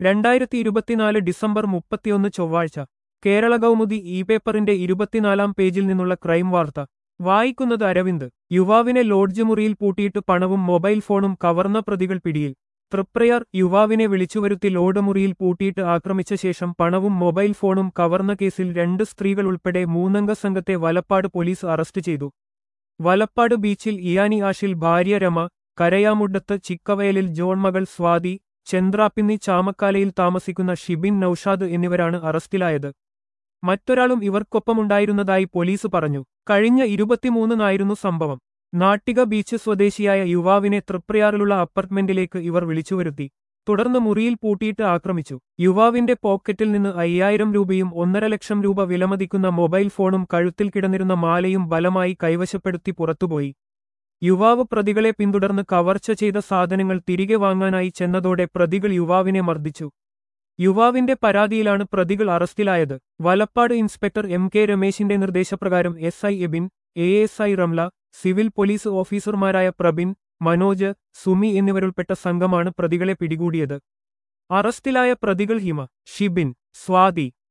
രണ്ടായിരത്തി ഇരുപത്തിനാല് ഡിസംബർ മുപ്പത്തിയൊന്ന് ചൊവ്വാഴ്ച കേരള കൗമുദി ഇ പേപ്പറിന്റെ ഇരുപത്തിനാലാം പേജിൽ നിന്നുള്ള ക്രൈം വാർത്ത വായിക്കുന്നത് അരവിന്ദ് യുവാവിനെ ലോഡ്ജ് മുറിയിൽ പൂട്ടിയിട്ട് പണവും മൊബൈൽ ഫോണും കവർന്ന പ്രതികൾ പിടിയിൽ തൃപ്രയാർ യുവാവിനെ വിളിച്ചുവരുത്തി ലോഡ് മുറിയിൽ പൂട്ടിയിട്ട് ആക്രമിച്ച ശേഷം പണവും മൊബൈൽ ഫോണും കവർന്ന കേസിൽ രണ്ട് സ്ത്രീകൾ ഉൾപ്പെടെ മൂന്നംഗ സംഘത്തെ വലപ്പാട് പോലീസ് അറസ്റ്റ് ചെയ്തു വലപ്പാട് ബീച്ചിൽ ഇയാനി ആഷിൽ ഭാര്യ രമ കരയാമുഡത്ത് ചിക്കവയലിൽ ജോൺ മകൾ സ്വാതി ചന്ദ്രാപ്പിന്നി ചാമക്കാലയിൽ താമസിക്കുന്ന ഷിബിൻ നൌഷാദ് എന്നിവരാണ് അറസ്റ്റിലായത് മറ്റൊരാളും ഇവർക്കൊപ്പമുണ്ടായിരുന്നതായി പോലീസ് പറഞ്ഞു കഴിഞ്ഞ ഇരുപത്തിമൂന്നിനായിരുന്നു സംഭവം നാട്ടിക ബീച്ച് സ്വദേശിയായ യുവാവിനെ തൃപ്രയാറിലുള്ള അപ്പാർട്ട്മെന്റിലേക്ക് ഇവർ വിളിച്ചുവരുത്തി തുടർന്ന് മുറിയിൽ പൂട്ടിയിട്ട് ആക്രമിച്ചു യുവാവിന്റെ പോക്കറ്റിൽ നിന്ന് അയ്യായിരം രൂപയും ഒന്നര ലക്ഷം രൂപ വിലമതിക്കുന്ന മൊബൈൽ ഫോണും കഴുത്തിൽ കിടന്നിരുന്ന മാലയും ബലമായി കൈവശപ്പെടുത്തി പുറത്തുപോയി യുവാവ് പ്രതികളെ പിന്തുടർന്ന് കവർച്ച ചെയ്ത സാധനങ്ങൾ തിരികെ വാങ്ങാനായി ചെന്നതോടെ പ്രതികൾ യുവാവിനെ മർദ്ദിച്ചു യുവാവിന്റെ പരാതിയിലാണ് പ്രതികൾ അറസ്റ്റിലായത് വലപ്പാട് ഇൻസ്പെക്ടർ എം കെ രമേശിന്റെ നിർദ്ദേശപ്രകാരം S I Abin A S I Ramla civil police ഓഫീസർമാരായ പ്രബിൻ മനോജ് സുമി എന്നിവരുൾപ്പെട്ട സംഘമാണ് പ്രതികളെ പിടികൂടിയത് അറസ്റ്റിലായ പ്രതികൾ ഹിമ ഷിബിൻ സ്വാതി